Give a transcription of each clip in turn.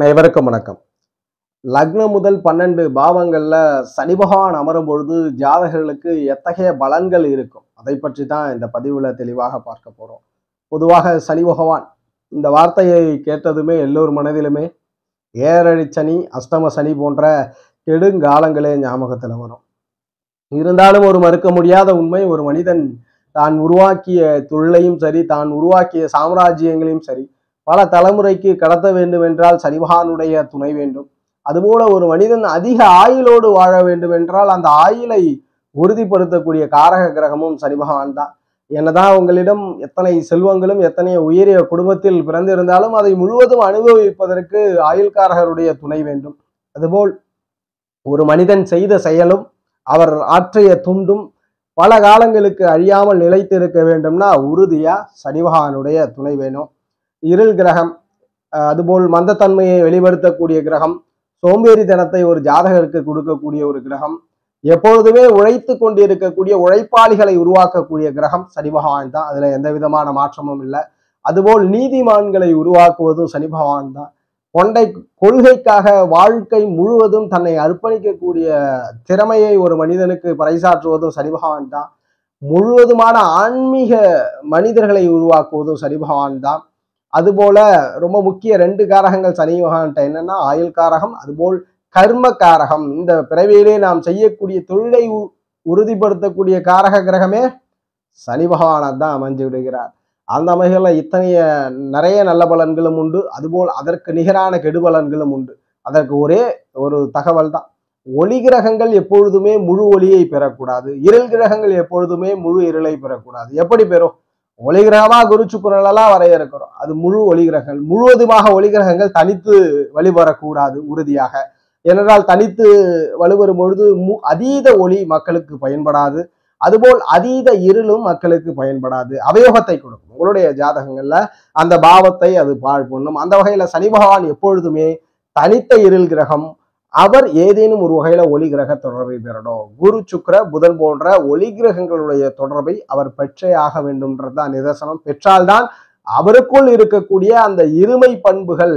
அனைவருக்கும் வணக்கம் லக்னம் முதல் பன்னெண்டு பாவங்கள்ல சனி பகவான் அமரும் பொழுது ஜாதகர்களுக்கு எத்தகைய பலன்கள் இருக்கும் அதை பற்றி தான் இந்த பதிவுல தெளிவாக பார்க்க போறோம் பொதுவாக சனி பகவான் இந்த வார்த்தையை கேட்டதுமே எல்லோர் மனதிலுமே ஏழரை சனி அஷ்டம சனி போன்ற கெடுங்காலங்களே ஞாபகத்தில் வரும் இருந்தாலும் ஒரு மறுக்க முடியாத உண்மை ஒரு மனிதன் தான் உருவாக்கிய தொழிலையும் சரி தான் உருவாக்கிய சாம்ராஜ்யங்களையும் சரி பல தலைமுறைக்கு கடத்த வேண்டும் என்றால் சனிபகவானுடைய துணை வேண்டும் அதுபோல ஒரு மனிதன் அதிக ஆயுளோடு வாழ வேண்டும் என்றால் அந்த ஆயுளை உறுதிப்படுத்தக்கூடிய காரக கிரகமும் சனி பகவான் தான் என்னதான் உங்களிடம் எத்தனை செல்வங்களும் எத்தனை உயரிய குடும்பத்தில் பிறந்திருந்தாலும் அதை முழுவதும் அனுபவிப்பதற்கு ஆயுள்காரகருடைய துணை வேண்டும் அதுபோல் ஒரு மனிதன் செய்த செயலும் அவர் ஆற்றிய துண்டும் பல காலங்களுக்கு அழியாமல் நிலைத்திருக்க வேண்டும்னா உறுதியா சனி பகவானுடைய துணை வேணும் இருள் கிரகம் அஹ் அதுபோல் மந்தத்தன்மையை வெளிப்படுத்தக்கூடிய கிரகம் சோம்பேறித்தனத்தை ஒரு ஜாதகருக்கு கொடுக்கக்கூடிய ஒரு கிரகம் எப்பொழுதுமே உழைத்து கொண்டிருக்கக்கூடிய உழைப்பாளிகளை உருவாக்கக்கூடிய கிரகம் சனி பகவான் தான் அதுல எந்த விதமான மாற்றமும் இல்லை அதுபோல் நீதிமான்களை உருவாக்குவதும் சனி பகவான் தான் கொண்டை கொள்கைக்காக வாழ்க்கை முழுவதும் தன்னை அர்ப்பணிக்கக்கூடிய திறமையை ஒரு மனிதனுக்கு பறைசாற்றுவதும் சனி பகவான் தான் முழுவதுமான ஆன்மீக மனிதர்களை உருவாக்குவதும் சனி பகவான் தான் அதுபோல ரொம்ப முக்கிய ரெண்டு காரகங்கள் சனி பகவான்கிட்ட என்னன்னா ஆயுள் காரகம் அதுபோல் கர்ம காரகம் இந்த பிறவியிலே நாம் செய்யக்கூடிய தொழிலை உ- உறுதிப்படுத்தக்கூடிய காரக கிரகமே சனி பகவானாக தான் அமைஞ்சு விடுகிறார் அந்த அமைகளில் இத்தனைய நிறைய நல்ல பலன்களும் உண்டு அதுபோல் அதற்கு நிகரான கெடுபலன்களும் உண்டு அதற்கு ஒரே ஒரு தகவல் தான் ஒளி கிரகங்கள் எப்பொழுதுமே முழு ஒளியை பெறக்கூடாது இருள் கிரகங்கள் எப்பொழுதுமே முழு இருளை பெறக்கூடாது எப்படி பெறும் ஒளி கிரகமா குரு சுக்கிரனெல்லாம் வரையறுக்கிறோம் அது முழு ஒளி கிரகங்கள் முழுவதுமாக ஒளி கிரகங்கள் தனித்து வழிபடக்கூடாது உறுதியாக ஏனென்றால் தனித்து வலுவரும் பொழுது மு அதீத ஒளி மக்களுக்கு பயன்படாது அதுபோல் அதீத இருளும் மக்களுக்கு பயன்படாது அவயோகத்தை கொடுக்கும் உங்களுடைய ஜாதகங்கள்ல அந்த பாவத்தை அது பாழ் பண்ணும் அந்த வகையில சனி பகவான் எப்பொழுதுமே தனித்த இருள் கிரகம் அவர் ஏதேனும் ஒரு வகையில ஒளி கிரக தொடர்பை பெறணும் குரு சுக்கிர புதன் போன்ற ஒளி கிரகங்களுடைய தொடர்பை அவர் பெற்றே ஆக வேண்டும்ன்றதுதான் நிதர்சனம் பெற்றால்தான் அவருக்குள் இருக்கக்கூடிய அந்த இருமை பண்புகள்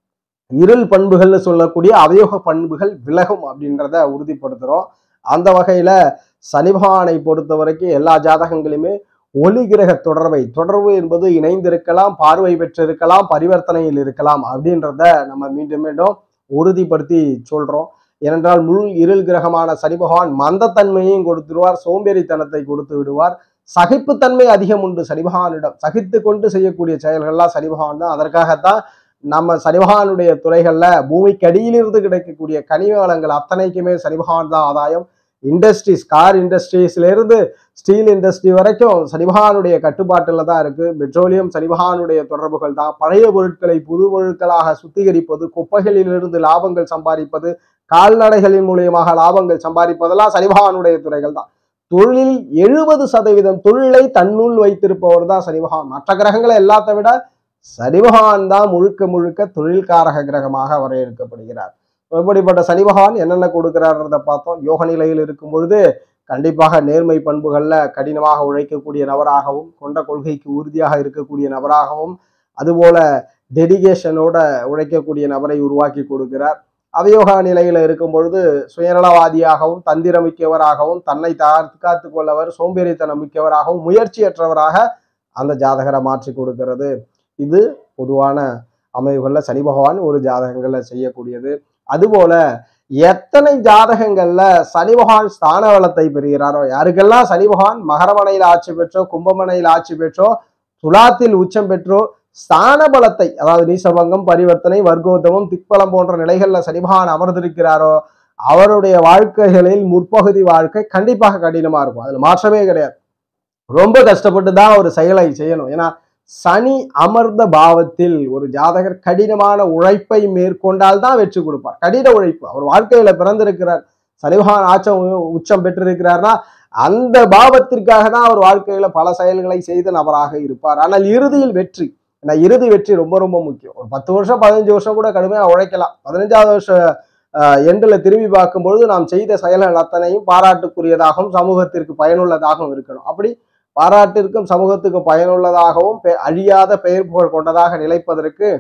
இருள் பண்புகள்னு சொல்லக்கூடிய அவயோக பண்புகள் விலகும் அப்படின்றத உறுதிப்படுத்துறோம் அந்த வகையில சனி பகவானை பொறுத்த வரைக்கும் எல்லா ஜாதகங்களுமே ஒளி கிரக தொடர்பை தொடர்பு என்பது இணைந்திருக்கலாம் பார்வை பெற்றிருக்கலாம் பரிவர்த்தனையில் இருக்கலாம் அப்படின்றத நம்ம மீண்டும் மீண்டும் உறுதிப்படுத்தி சொல்றோம் ஏனென்றால் முழு இருள் கிரகமான சனி பகவான் மந்தத்தன்மையையும் கொடுத்துடுவார் சோம்பேறித்தனத்தை கொடுத்து விடுவார் சகிப்புத்தன்மை அதிகம் உண்டு சனி பகவானிடம் சகித்து கொண்டு செய்யக்கூடிய செயல்கள்லாம் சனி பகவான் தான் அதற்காகத்தான் நம்ம சனி பகவானுடைய துறைகள்ல பூமிக்கு அடியிலிருந்து கிடைக்கக்கூடிய கனிம வளங்கள் அத்தனைக்குமே சனி பகவான் தான் ஆதாயம் இண்டஸ்ட்ரீஸ் கார் இண்டஸ்ட்ரீஸ்ல இருந்து ஸ்டீல் இண்டஸ்ட்ரி வரைக்கும் சனிபகவானுடைய கட்டுப்பாட்டில் தான் இருக்கு பெட்ரோலியம் சனிபகவானுடைய தொடர்புகள் தான் பழைய பொருட்களை புது பொருட்களாக சுத்திகரிப்பது குப்பைகளிலிருந்து லாபங்கள் சம்பாதிப்பது கால்நடைகளின் மூலியமாக லாபங்கள் சம்பாதிப்பதெல்லாம் சனிபகவானுடைய துறைகள் தான் தொழில் எழுபது சதவீதம் தொழிலை தன்னுள் வைத்திருப்பவர் தான் சனிபகவான் மற்ற கிரகங்களை எல்லாத்த விட சனிபகவான் தான் முழுக்க முழுக்க தொழில்காரக கிரகமாக வரையறுக்கப்படுகிறார் இப்படிப்பட்ட சனி பகவான் என்னென்ன கொடுக்கிறார்ன்றத பார்த்தோம் யோக நிலையில் இருக்கும் பொழுது கண்டிப்பாக நேர்மை பண்புகள்ல கடினமாக உழைக்கக்கூடிய நபராகவும் கொண்ட கொள்கைக்கு உறுதியாக இருக்கக்கூடிய நபராகவும் அதுபோல டெடிகேஷனோட உழைக்கக்கூடிய நபரை உருவாக்கி கொடுக்கிறார் அவயோக நிலையில இருக்கும் பொழுது சுயநலவாதியாகவும் தந்திரமிக்கவராகவும் தன்னை தற்காத்து கொள்ளவர் சோம்பேறித்தனம் மிக்கவராகவும் முயற்சியற்றவராக அந்த ஜாதகரை மாற்றி கொடுக்கிறது இது பொதுவான அமைவுகள்ல சனி பகவான் ஒரு ஜாதகங்கள்ல செய்யக்கூடியது அதுபோல எத்தனை ஜாதகங்கள்ல சனி பகவான் ஸ்தான வளத்தை பெறுகிறாரோ யாருக்கெல்லாம் சனி பகவான் மகரமனையில் ஆட்சி பெற்றோ கும்பமனையில் ஆட்சி பெற்றோ துலாத்தில் உச்சம் பெற்றோ ஸ்தான பலத்தை அதாவது நீசபங்கம் பரிவர்த்தனை வர்க்கோத்தமம் திக்பலம் போன்ற நிலைகள்ல சனி பகவான் அமர்ந்திருக்கிறாரோ அவருடைய வாழ்க்கைகளில் முற்பகுதி வாழ்க்கை கண்டிப்பாக கடினமா இருக்கும் அதுல மாற்றமே கிடையாது ரொம்ப கஷ்டப்பட்டு தான் ஒரு செயலை செய்யணும் ஏன்னா சனி அமர்ந்த பாவத்தில் ஒரு ஜாதகர் கடினமான உழைப்பை மேற்கொண்டால் தான் வெற்றி கொடுப்பார் கடின உழைப்பு அவர் வாழ்க்கையில பிறந்திருக்கிறார் சனிபகவான் ஆச்சம் உ- உச்சம் பெற்றிருக்கிறார்னா அந்த பாவத்திற்காக தான் அவர் வாழ்க்கையில பல செயல்களை செய்த நபராக இருப்பார் ஆனால் இறுதியில் வெற்றி ஏன்னா இறுதி வெற்றி ரொம்ப ரொம்ப முக்கியம் ஒரு பத்து வருஷம் பதினஞ்சு வருஷம் கூட கடுமையா உழைக்கலாம் பதினஞ்சாவது வருஷம் எண்டில் திரும்பி பார்க்கும்பொழுது நாம் செய்த செயல்கள் அத்தனையும் பாராட்டுக்குரியதாகவும் சமூகத்திற்கு பயனுள்ளதாகவும் இருக்கணும் அப்படி பாராட்டிற்கும் சமூகத்துக்கு பயனுள்ளதாகவும் பெ- அழியாத பெயர் புகழ் கொண்டதாக நிலைப்பதற்கு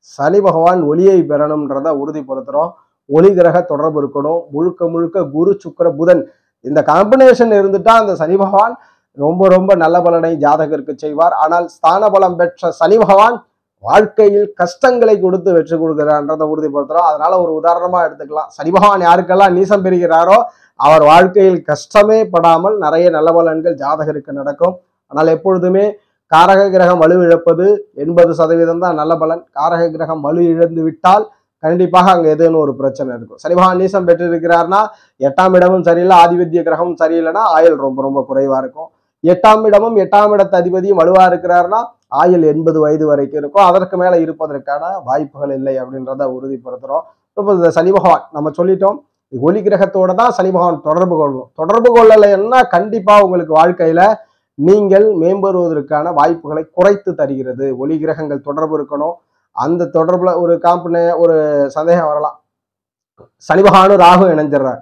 சனி பகவான் ஒளியை பெறணும்ன்றத உறுதிப்படுத்துறோம் ஒளி கிரக தொடர்பு இருக்கணும் முழுக்க முழுக்க குரு சுக்கிர புதன் இந்த காம்பினேஷன் இருந்துட்டா அந்த சனி பகவான் ரொம்ப ரொம்ப நல்ல பலனை ஜாதகருக்கு செய்வார் ஆனால் ஸ்தான பலம் பெற்ற சனி பகவான் வாழ்க்கையில் கஷ்டங்களை கொடுத்து வெற்றி கொடுக்கிறான்றதை உறுதிப்படுத்துறோம் அதனால ஒரு உதாரணமா எடுத்துக்கலாம் சனி பகவான் யாருக்கெல்லாம் நீசம் பெறுகிறாரோ அவர் வாழ்க்கையில் கஷ்டமே படாமல் நிறைய நல்ல பலன்கள் ஜாதகருக்கு நடக்கும் ஆனால் எப்பொழுதுமே காரக கிரகம் வலு இழப்பது எண்பது சதவீதம் தான் நல்ல பலன் காரக கிரகம் வலு இழந்து விட்டால் கண்டிப்பாக அங்க ஏதேனும் ஒரு பிரச்சனை இருக்கும் சனி பகவான் நீசம் பெற்றிருக்கிறார்னா எட்டாம் இடமும் சரியில்லை ஆதிபத்திய கிரகமும் சரியில்லைன்னா ஆயுள் ரொம்ப ரொம்ப குறைவா இருக்கும் எட்டாம் இடமும் எட்டாம் இடத்து அதிபதியும் வலுவா இருக்கிறாருன்னா ஆயுள் எண்பது வயது வரைக்கும் இருக்கும் அதற்கு மேல இருப்பதற்கான வாய்ப்புகள் இல்லை அப்படின்றத உறுதிப்படுத்துறோம் இப்போ இந்த சனி பகவான் நம்ம சொல்லிட்டோம் ஒளி கிரகத்தோட தான் சனி பகவான் தொடர்பு கொள்ளணும் தொடர்பு கொள்ளலைன்னா கண்டிப்பா உங்களுக்கு வாழ்க்கையில நீங்கள் மேம்படுவதற்கான வாய்ப்புகளை குறைத்து தருகிறது ஒளி கிரகங்கள் தொடர்பு இருக்கணும் அந்த தொடர்புல ஒரு காம்பனே ஒரு சந்தேகம் வரலாம் சனி பகவானும் ராகு இணைஞ்சிடுறார்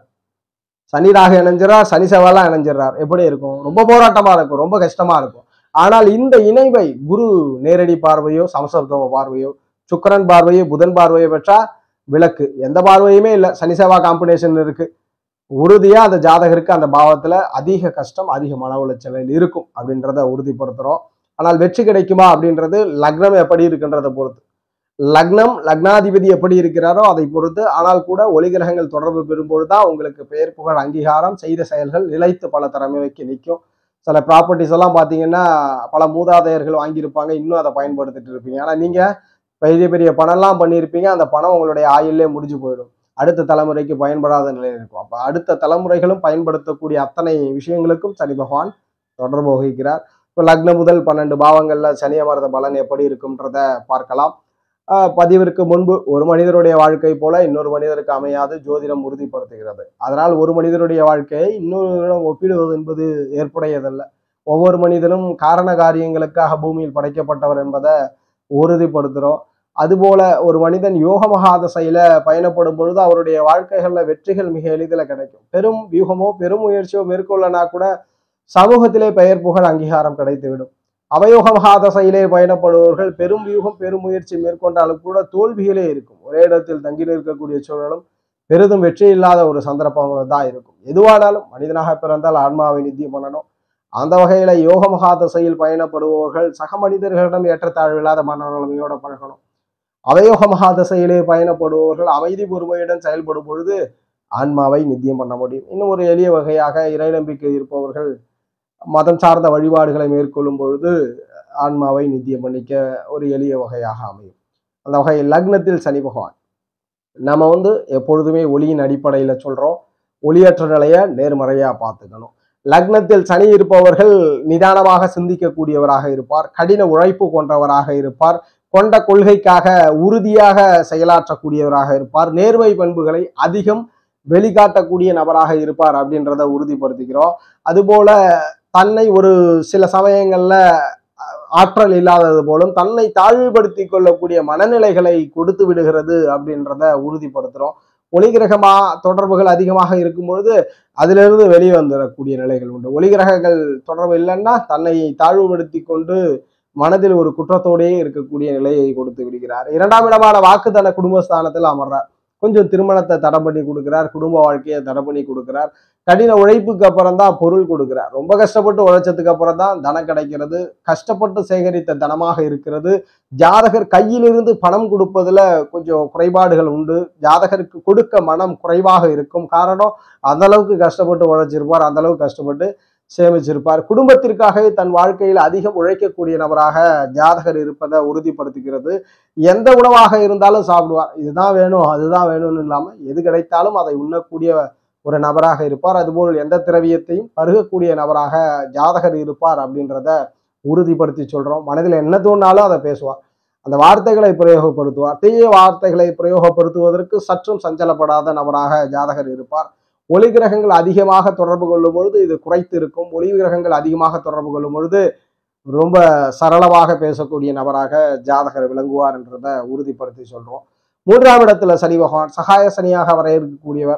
சனி ராகு இணைஞ்சிடறார் சனி செவ்வாலாம் இணைஞ்சிடறார் எப்படி இருக்கும் ரொம்ப போராட்டமா இருக்கும் ரொம்ப கஷ்டமா இருக்கும் ஆனால் இந்த இணைவை குரு நேரடி பார்வையோ சமசப்தம பார்வையோ சுக்கிரன் பார்வையோ புதன் பார்வையோ பெற்றா விளக்கு எந்த பார்வையுமே இல்லை சனி செவ்வாய் காம்பினேஷன் இருக்கு உறுதியா அந்த ஜாதகருக்கு அந்த பாவத்துல அதிக கஷ்டம் அதிக மன உளைச்சலில் இருக்கும் அப்படின்றத உறுதிப்படுத்துறோம் ஆனால் வெற்றி கிடைக்குமா அப்படின்றது லக்னம் எப்படி இருக்குன்றதை பொறுத்து லக்னம் லக்னாதிபதி எப்படி இருக்கிறாரோ அதை பொறுத்து ஆனால் கூட ஒளிகிரகங்கள் தொடர்பு பெறும்போது தான் உங்களுக்கு பெயர் புகழ் அங்கீகாரம் செய்த செயல்கள் நிலைத்து பல தலைமுறைக்கு நிற்கும் சில ப்ராப்பர்ட்டிஸ் எல்லாம் பார்த்தீங்கன்னா பல மூதாதையர்கள் வாங்கியிருப்பாங்க இன்னும் அதை பயன்படுத்திட்டு இருப்பீங்க ஆனால் நீங்க பெரிய பெரிய பணம்லாம் பண்ணியிருப்பீங்க அந்த பணம் உங்களுடைய ஆயுள்லே முடிஞ்சு போயிடும் அடுத்த தலைமுறைக்கு பயன்படாத நிலையில் இருக்கும் அப்போ அடுத்த தலைமுறைகளும் பயன்படுத்தக்கூடிய அத்தனை விஷயங்களுக்கும் சனி பகவான் தொடர்பு வகிக்கிறார் இப்போ லக்ன முதல் பன்னெண்டு பாவங்கள்ல சனி அமர்ந்த பலன் எப்படி இருக்கும்ன்றத பார்க்கலாம் ஆஹ் பதிவிற்கு முன்பு ஒரு மனிதருடைய வாழ்க்கை போல இன்னொரு மனிதருக்கு அமையாது ஜோதிடம் உறுதிப்படுத்துகிறது அதனால் ஒரு மனிதருடைய வாழ்க்கையை இன்னொருவரிடம் ஒப்பிடுவது என்பது ஏற்புடையதல்ல ஒவ்வொரு மனிதனும் காரண காரியங்களுக்காக பூமியில் படைக்கப்பட்டவர் என்பதை உறுதிப்படுத்துகிறோம் அதுபோல ஒரு மனிதன் யோக மகாதசையில பயணப்படும் பொழுது அவருடைய வாழ்க்கைகள்ல வெற்றிகள் மிக எளிதில் கிடைக்கும் பெரும் வியூகமோ பெரும் முயற்சியோ மேற்கொள்ளனா கூட சமூகத்திலே பெயர் புகழ் அங்கீகாரம் கிடைத்துவிடும் அவயோக மகாதசையிலே பயணப்படுபவர்கள் பெரும் வியூகம் பெரும் முயற்சி மேற்கொண்டாலும் கூட தோல்விகளே இருக்கும் ஒரே இடத்தில் தங்கி நிற்கக்கூடிய சூழலும் பெரிதும் வெற்றி இல்லாத ஒரு சந்தர்ப்பங்கள் தான் இருக்கும் எதுவானாலும் மனிதனாக பிறந்தால் ஆன்மாவை நித்தியம் பண்ணணும் அந்த வகையில யோக மகாதசையில் பயணப்படுபவர்கள் சக மனிதர்களிடம் ஏற்றத்தாழ்வு இல்லாத மனநிலைமையோட பழகணும் அவயோக மகாதசையிலே பயணப்படுபவர்கள் அமைதி பொறுமையுடன் செயல்படும் பொழுது ஆன்மாவை நித்தியம் பண்ண முடியும் இன்னும் ஒரு எளிய வகையாக இறை நம்பிக்கை இருப்பவர்கள் மதம் சார்ந்த வழிபாடுகளை மேற்கொள்ளும் பொழுது ஆன்மாவை நித்தியம் பண்ணிக்க ஒரு எளிய வகையாக அமையும் அந்த வகையில் லக்னத்தில் சனி பகவான் நம்ம வந்து எப்பொழுதுமே ஒளியின் அடிப்படையில் சொல்றோம் ஒளியற்ற நிலையை நேர்மறையா பார்த்துக்கணும் லக்னத்தில் சனி இருப்பவர்கள் நிதானமாக சிந்திக்கக்கூடியவராக இருப்பார் கடின உழைப்பு கொண்டவராக இருப்பார் கொண்ட கொள்கைக்காக உறுதியாக செயலாற்றக்கூடியவராக இருப்பார் நேர்மை பண்புகளை அதிகம் வெளிக்காட்டக்கூடிய நபராக இருப்பார் அப்படின்றத உறுதிப்படுத்திக்கிறோம் அதுபோல தன்னை ஒரு சில சமயங்கள்ல அஹ், ஆற்றல் இல்லாதது போலும் தன்னை தாழ்வுபடுத்தி கொள்ளக்கூடிய மனநிலைகளை கொடுத்து விடுகிறது அப்படின்றத உறுதிப்படுத்துறோம் ஒளிகிரகமா தொடர்புகள் அதிகமாக இருக்கும் பொழுது அதிலிருந்து வெளியே வந்துடக்கூடிய நிலைகள் உண்டு ஒளிகிரகங்கள் தொடர்பு இல்லைன்னா தன்னை தாழ்வுபடுத்தி கொண்டு மனதில் ஒரு குற்றத்தோடையே இருக்கக்கூடிய நிலையை கொடுத்து விடுகிறார் இரண்டாம் இடமான வாக்குத்தன குடும்பஸ்தானத்தில் அமர்றார் கொஞ்சம் திருமணத்தை தடை பண்ணி கொடுக்கிறார் குடும்ப வாழ்க்கையை தடை பண்ணி கொடுக்கிறார் கடின உழைப்புக்கு அப்புறம் தான் பொருள் கொடுக்கிறார் ரொம்ப கஷ்டப்பட்டு உழைச்சதுக்கு அப்புறம் தான் தனம் கிடைக்கிறது கஷ்டப்பட்டு சேகரித்த தனமாக இருக்கிறது ஜாதகர் கையிலிருந்து பணம் கொடுப்பதுல கொஞ்சம் குறைபாடுகள் உண்டு ஜாதகருக்கு கொடுக்க மனம் குறைவாக இருக்கும் காரணம் அந்த அளவுக்கு கஷ்டப்பட்டு உழைச்சிருப்பார் அந்த அளவுக்கு கஷ்டப்பட்டு சேமிச்சிருப்பார் குடும்பத்திற்காகவே தன் வாழ்க்கையில் அதிகம் உழைக்கக்கூடிய நபராக ஜாதகர் இருப்பதை உறுதிப்படுத்துகிறது எந்த உணவாக இருந்தாலும் சாப்பிடுவார் இதுதான் வேணும் அதுதான் வேணும்னு இல்லாம எது கிடைத்தாலும் அதை உண்ணக்கூடிய ஒரு நபராக இருப்பார் அதுபோல் எந்த திரவியத்தையும் பருகக்கூடிய நபராக ஜாதகர் இருப்பார் அப்படின்றத உறுதிப்படுத்தி சொல்றோம் மனதில் என்ன தோணாலும் அதை பேசுவார் அந்த வார்த்தைகளை பிரயோகப்படுத்துவார் தீய வார்த்தைகளை பிரயோகப்படுத்துவதற்கு சற்றும் சஞ்சலப்படாத நபராக ஜாதகர் இருப்பார் ஒளி கிரகங்கள் அதிகமாக தொடர்பு கொள்ளும் பொழுது இது குறைத்து இருக்கும் ஒளி கிரகங்கள் அதிகமாக தொடர்பு கொள்ளும் பொழுது ரொம்ப சரளமாக பேசக்கூடிய நபராக ஜாதகர் விளங்குவார் என்றதை உறுதிப்படுத்தி சொல்றோம் மூன்றாம் இடத்துல சனி பகவான் சகாய சனியாக வர இருக்கக்கூடியவர்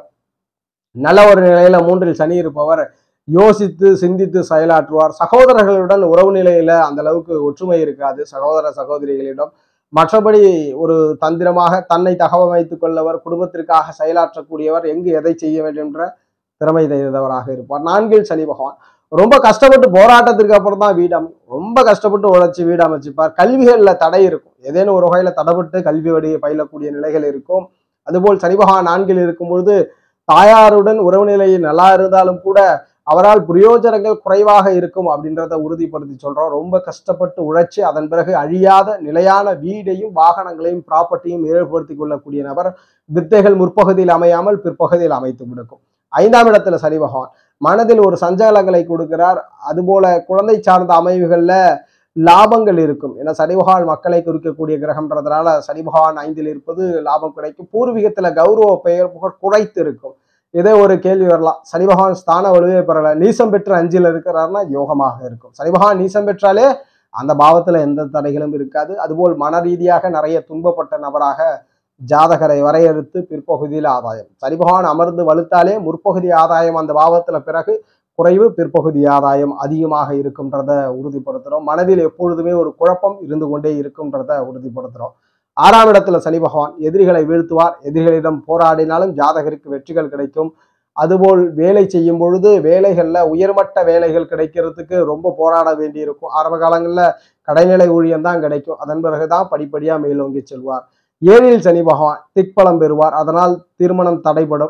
நல்ல ஒரு நிலையில மூன்றில் சனி இருப்பவர் யோசித்து சிந்தித்து செயலாற்றுவார் சகோதரர்களுடன் உறவு நிலையில அந்த அளவுக்கு ஒற்றுமை இருக்காது சகோதர சகோதரிகளிடம் மற்றபடி ஒரு தந்திரமாக தன்னை தகவமைத்துக் கொள்ளவர் குடும்பத்திற்காக செயலாற்றக்கூடியவர் எங்கு எதை செய்ய வேண்டும் என்ற திறமை தெரிந்தவராக இருப்பார் நான்கில் சனி பகவான் ரொம்ப கஷ்டப்பட்டு போராட்டத்திற்கு அப்புறம் தான் வீடு அமை ரொம்ப கஷ்டப்பட்டு உழைச்சி வீடு அமைச்சிப்பார் கல்விகள்ல தடை இருக்கும் ஏதேனும் ஒரு வகையில தடைப்பட்டு கல்வி வழியை பயிலக்கூடிய நிலைகள் இருக்கும் அதுபோல் சனி பகவான் நான்கில் இருக்கும் பொழுது தாயாருடன் உறவு நிலை நல்லா இருந்தாலும் கூட அவரால் பிரயோஜனங்கள் குறைவாக இருக்கும் அப்படின்றத உறுதிப்படுத்தி சொல்றோம் ரொம்ப கஷ்டப்பட்டு உழைச்சு அதன் பிறகு அழியாத நிலையான வீடையும் வாகனங்களையும் ப்ராப்பர்ட்டியும் ஏற்படுத்தி கொள்ளக்கூடிய நபர் வித்தைகள் முற்பகுதியில் அமையாமல் பிற்பகுதியில் அமைத்து கொடுக்கும் ஐந்தாம் இடத்துல சனி பகவான் மனதில் ஒரு சஞ்சலங்களை கொடுக்கிறார் அதுபோல குழந்தை சார்ந்த அமைவுகள்ல லாபங்கள் இருக்கும் ஏன்னா சனி பகவான் மக்களை குறிக்கக்கூடிய கிரகம்ன்றதுனால சனி பகவான் ஐந்தில் இருப்பது லாபம் கிடைக்கும் பூர்வீகத்துல கௌரவ பெயர் புகழ் குறைத்து இருக்கும் இதே ஒரு கேள்வி வரலாம் சனி பகவான் ஸ்தான வலுவே பெறல நீசம் பெற்று அஞ்சில் இருக்கிறாருன்னா யோகமாக இருக்கும் சனி பகவான் நீசம் பெற்றாலே அந்த பாவத்துல எந்த தடைகளும் இருக்காது அதுபோல் மன ரீதியாக நிறைய துன்பப்பட்ட நபராக ஜாதகரை வரையறுத்து பிற்பகுதியில் ஆதாயம் சனி பகவான் அமர்ந்து வலுத்தாலே முற்பகுதி ஆதாயம் அந்த பாவத்துல பிறகு குறைவு பிற்பகுதி ஆதாயம் அதிகமாக இருக்கும்ன்றத உறுதிப்படுத்துறோம் மனதில் எப்பொழுதுமே ஒரு குழப்பம் இருந்து கொண்டே இருக்கும்ன்றத உறுதிப்படுத்துறோம் ஆறாம் இடத்துல சனி பகவான் எதிரிகளை வீழ்த்துவார் எதிரிகளிடம் போராடினாலும் ஜாதகருக்கு வெற்றிகள் கிடைக்கும் அதுபோல் வேலை செய்யும் பொழுது வேலைகள்ல உயர்மட்ட வேலைகள் கிடைக்கிறதுக்கு ரொம்ப போராட வேண்டியிருக்கும் ஆரம்ப காலங்கள்ல கடைநிலை ஊழியம் தான் கிடைக்கும் அதன் பிறகுதான் படிப்படியா மேலோங்கி செல்வார் ஏழில் சனி பகவான் திக்பலம் பெறுவார் அதனால் திருமணம் தடைபடும்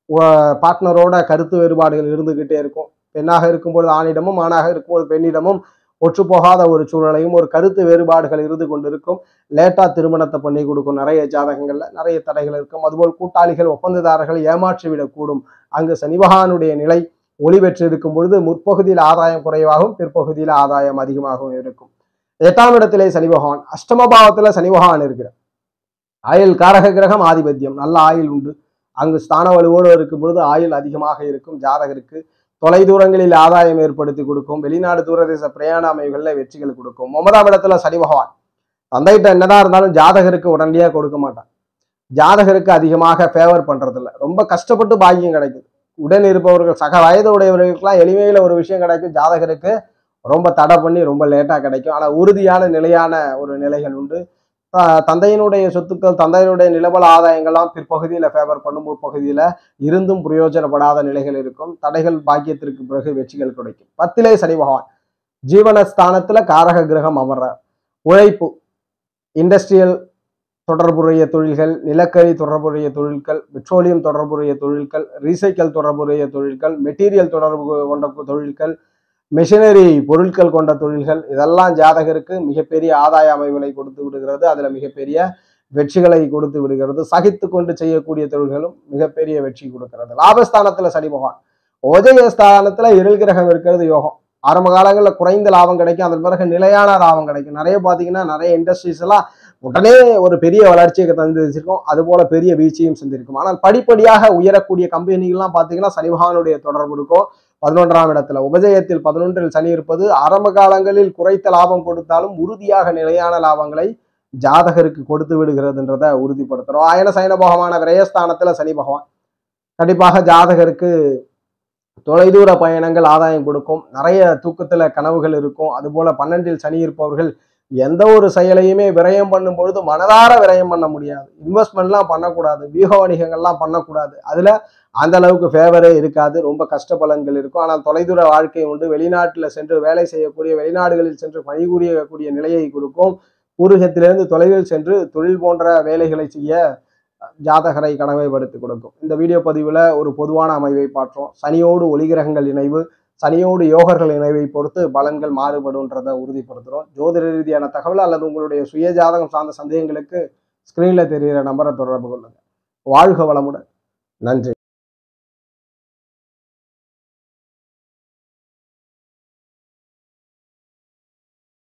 பார்ட்னரோட கருத்து வேறுபாடுகள் இருந்துகிட்டே இருக்கும் பெண்ணாக இருக்கும்பொழுது ஆணிடமும் ஆணாக இருக்கும்போது பெண்ணிடமும் ஒற்றுப்போகாத ஒரு சூழலையும் ஒரு கருத்து வேறுபாடுகள் இருந்து கொண்டிருக்கும் லேட்டா திருமணத்தை பண்ணி கொடுக்கும் நிறைய ஜாதகங்கள்ல நிறைய தடைகள் இருக்கும் அதுபோல் கூட்டாளிகள் ஒப்பந்ததாரர்கள் ஏமாற்றி விடக்கூடும் அங்கு சனிபகவானுடைய நிலை ஒளி பெற்று இருக்கும் பொழுது முற்பகுதியில் ஆதாயம் குறைவாகவும் பிற்பகுதியில் ஆதாயம் அதிகமாகவும் இருக்கும் எட்டாம் இடத்திலே சனி பகவான் அஷ்டம பாவத்துல சனி பகவான் இருக்கிறார் ஆயுள் காரக கிரகம் ஆதிபத்தியம் நல்ல ஆயுள் உண்டு அங்கு ஸ்தான வலுவோடு இருக்கும் பொழுது ஆயுள் அதிகமாக இருக்கும் ஜாதகருக்கு தொலை தூரங்களில் ஆதாயம் ஏற்படுத்தி கொடுக்கும் வெளிநாடு தூரதேச பிரயாண அமைவுகளில் வெற்றிகள் கொடுக்கும் ஒன்பதாம் இடத்துல சனி பகவான் தந்தைகிட்ட என்னதான் இருந்தாலும் ஜாதகருக்கு உடனடியாக கொடுக்க மாட்டான் ஜாதகருக்கு அதிகமாக ஃபேவர் பண்றதில்ல ரொம்ப கஷ்டப்பட்டு பாக்கியம் கிடைக்குது உடன் இருப்பவர்கள் சக வயது உடையவர்களுக்கெல்லாம் எளிமையில ஒரு விஷயம் கிடைக்கும் ஜாதகருக்கு ரொம்ப தடை பண்ணி ரொம்ப லேட்டா கிடைக்கும் ஆனா உறுதியான நிலையான ஒரு நிலைகள் உண்டு த- தந்தையினுடைய சொத்துக்கள் தந்தையினுடைய நிலபல ஆதாயங்கள்லாம் பிற்பகுதியில ஃபேவர் பண்ணும் முற்பகுதியில இருந்தும் பிரயோஜனப்படாத நிலைகள் இருக்கும் தடைகள் பாக்கியத்திற்கு பிறகு வெற்றிகள் கிடைக்கும் பத்திலே சனி பகவான் ஜீவனஸ்தானத்துல காரக கிரகம் அமர்றார் உழைப்பு இண்டஸ்ட்ரியல் தொடர்புடைய தொழில்கள் நிலக்கரி தொடர்புடைய தொழில்கள் பெட்ரோலியம் தொடர்புடைய தொழில்கள் ரீசைக்கல் தொடர்புடைய தொழில்கள் மெட்டீரியல் தொடர்பு கொண்ட தொழில்கள் மெஷினரி பொருட்கள் கொண்ட தொழில்கள் இதெல்லாம் ஜாதகருக்கு மிகப்பெரிய ஆதாய அமைவுகளை கொடுத்து விடுகிறது அதுல மிகப்பெரிய வெற்றிகளை கொடுத்து விடுகிறது சகித்து கொண்டு செய்யக்கூடிய தொழில்களும் மிகப்பெரிய வெற்றி கொடுக்கிறது லாபஸ்தானத்துல சனி பகவான் உதயஸ்தானத்துல இருள் கிரகம் இருக்கிறது யோகம் ஆரம்ப காலங்களில் குறைந்த லாபம் கிடைக்கும் அதன் பிறகு நிலையான லாபம் கிடைக்கும் நிறைய பார்த்தீங்கன்னா நிறைய இண்டஸ்ட்ரீஸ் எல்லாம் உடனே ஒரு பெரிய வளர்ச்சியை தந்து வச்சிருக்கோம் அது போல பெரிய வீழ்ச்சியும் செஞ்சிருக்கும் ஆனால் படிப்படியாக உயரக்கூடிய கம்பெனிகள்லாம் பார்த்தீங்கன்னா சனி பகவானுடைய தொடர்பு இருக்கும் பதினொன்றாம் இடத்துல உபஜயத்தில் பதினொன்றில் சனி இருப்பது ஆரம்ப காலங்களில் குறைத்த லாபம் கொடுத்தாலும் உறுதியாக நிலையான லாபங்களை ஜாதகருக்கு கொடுத்து விடுகிறதுன்றத உறுதிப்படுத்துறோம் அயன சயன பகவான விரயஸ்தானத்துல சனி பகவான் கண்டிப்பாக ஜாதகருக்கு தொலைதூர பயணங்கள் ஆதாயம் கொடுக்கும் நிறைய தூக்கத்துல கனவுகள் இருக்கும் அதுபோல பன்னெண்டில் சனி இருப்பவர்கள் எந்த ஒரு செயலையுமே விரயம் பண்ணும் பொழுது மனதார விரயம் பண்ண முடியாது இன்வெஸ்ட்மெண்ட்லாம் பண்ணக்கூடாது வியூக வணிகங்கள்லாம் பண்ணக்கூடாது அதுல அந்த அளவுக்கு ஃபேவரே இருக்காது ரொம்ப கஷ்ட பலன்கள் இருக்கும் ஆனால் தொலைதூர வாழ்க்கை உண்டு வெளிநாட்டில் சென்று வேலை செய்யக்கூடிய வெளிநாடுகளில் சென்று பணிபுரியக்கூடிய நிலையை கொடுக்கும் பூர்வீகத்திலிருந்து தொலைவில் சென்று தொழில் போன்ற வேலைகளை செய்ய ஜாதகரை கனவைப்படுத்தி கொடுக்கும் இந்த வீடியோ பதிவில் ஒரு பொதுவான அமைவை பார்த்தோம் சனியோடு ஒளிகிரகங்கள் இணைவு சனியோடு யோகர்கள் இணைவை பொறுத்து பலன்கள் மாறுபடுன்றதை உறுதிப்படுத்துகிறோம் ஜோதிட ரீதியான தகவல் அல்லது உங்களுடைய சுய ஜாதகம் சார்ந்த சந்தேகங்களுக்கு ஸ்க்ரீனில் தெரிகிற நம்பரை தொடர்பு கொள்ளுங்கள் வாழ்க வளமுடன் நன்றி